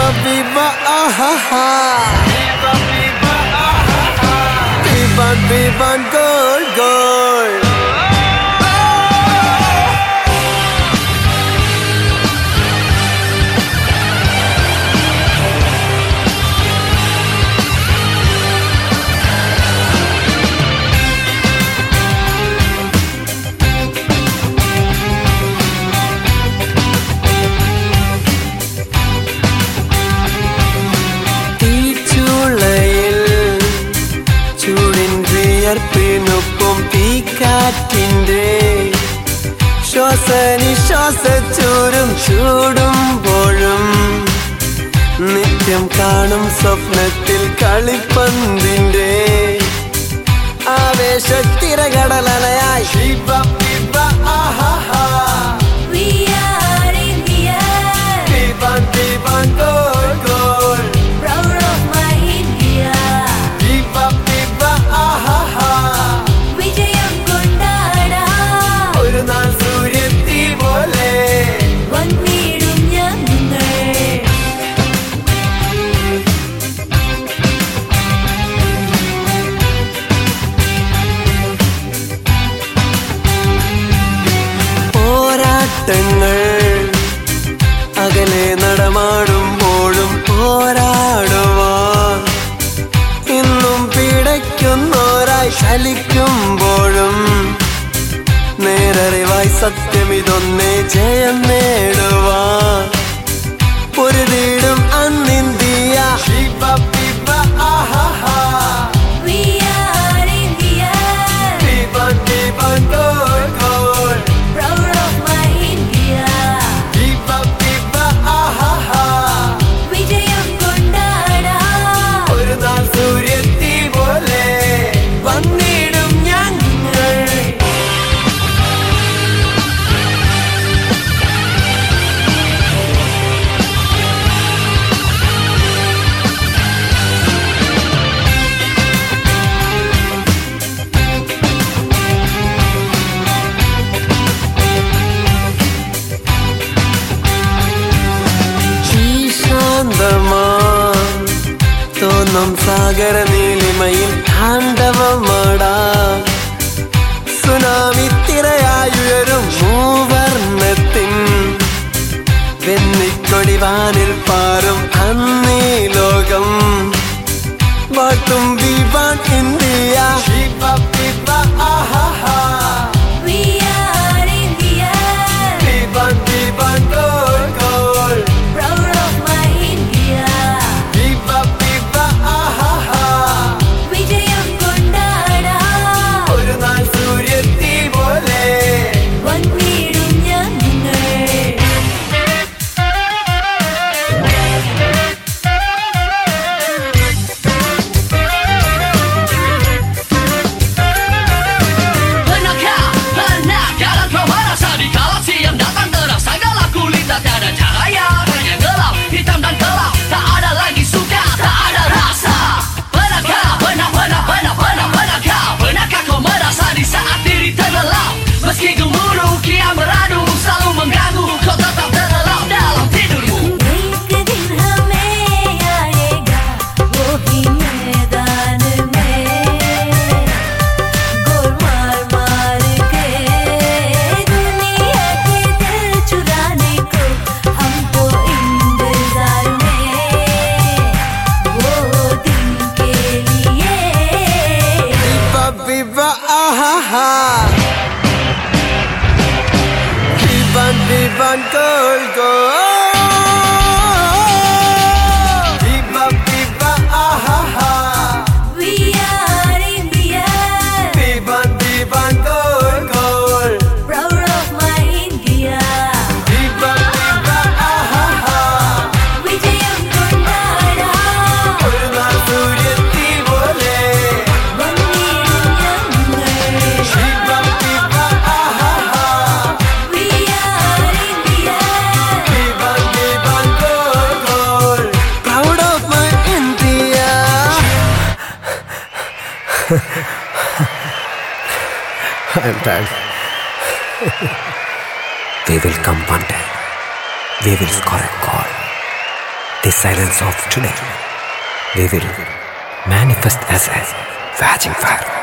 viva, ahaha. Vivan, vivan, gol, gol. തീച്ചുളയിൽ ചൂടിൻ വിയർപ്പിനൊപ്പം തീക്കാറ്റിൻ്റെ ശ്വാസനിശ്വാസച്ചൂരും ചൂടുമ്പോഴും നിത്യം കാണും സ്വപ്നത്തിൽ കളിപ്പന്തിൻ്റെ ആവേശത്തിരകടലയായി ശിവ പിബ ആഹാഹാ We are India, Vivan, vivan, gol, gol. proud of my India. Viva, viva, ahaha. വിജയം കൊണ്ടാടാം ഒരു നാൾ സൂര്യത്തി പോലെ വന്നിടും ഞങ്ങൾ പോരാട്ടങ്ങൾ അകലെ നടമാടുമ്പോഴും പോരാടുവാൻ ഇന്നും പിടയ്ക്കുന്നോരായി ചലിക്കുമ്പോഴും നേരറിവായി സത്യമിതൊന്നേ ജയം നേടുവാൻ പൊരുതിടും അന്നിന്ത്യ ശിവ പിബ ആഹാഹാ We are India, Vivan, vivan, gol, gol. proud of my India. Viva, viva, ahaha. വിജയം കൊണ്ടാടാം ഒരു നാൾ സൂര്യത്തി പോലെ വന്നിടും ഞങ്ങൾ ഈ ശാന്തമാ തോന്നും സാഗര നീലിമയിൽ താണ്ഡവമാടാ സുനാമി തിരയായുയരും മൂവർണ്ണത്തിൻ വെന്നിക്കൊടി വാനിൽ പാറും അന്നീ ലോകം വാട്ടും വിവാൻ ഇന്ത്യ ശിവ പിബ ആഹാഹാ We are India, വിവാൻ വിവാൻ goal goal proud of my India. വിവ വിവ ആഹാഹാ വിജയം കൊണ്ടാടാം ഒരു നാൾ സൂര്യത്തി പോലെ വന്നിടും ഞങ്ങൾ Penakah, penat Jalan merasa di kala siang datang terasa gelap Kulit tak ada cahaya Hanya gelap, hitam dan gelap Tak ada lagi suka, tak ada rasa Penakah, penat, penat, penat, penat, penakah Penakah kau merasa di saat diri terlelap Meski gemuruh, kian meradu Selalu mengganggu, kau tetap terlelap dalam tidurmu एक दिन हमें आएगा वो ही मैदान में गोल मार मार के दुनिया के दिल चुराने को हमको इंतजार में वो दिन के लिए വിവ വിവ ആഹാഹാ വിവാൻ വിവാൻ ഗോൾ ഗോൾ വിവ വിവ ആഹാഹാ We are India, വിവാൻ വിവാൻ goal goal proud of my India. വിവ വിവ ആഹാഹാ വിജയം കൊണ്ടാടാം ഒരു നാൾ സൂര്യത്തി പോലെ വന്നിടും ഞങ്ങൾ വിവ വിവ ആഹാഹാ We are India, വിവാൻ വിവാൻ goal goal proud of my India I'm tired. We will come one day. We will score a goal. the silence of today, we will manifest as a raging fire.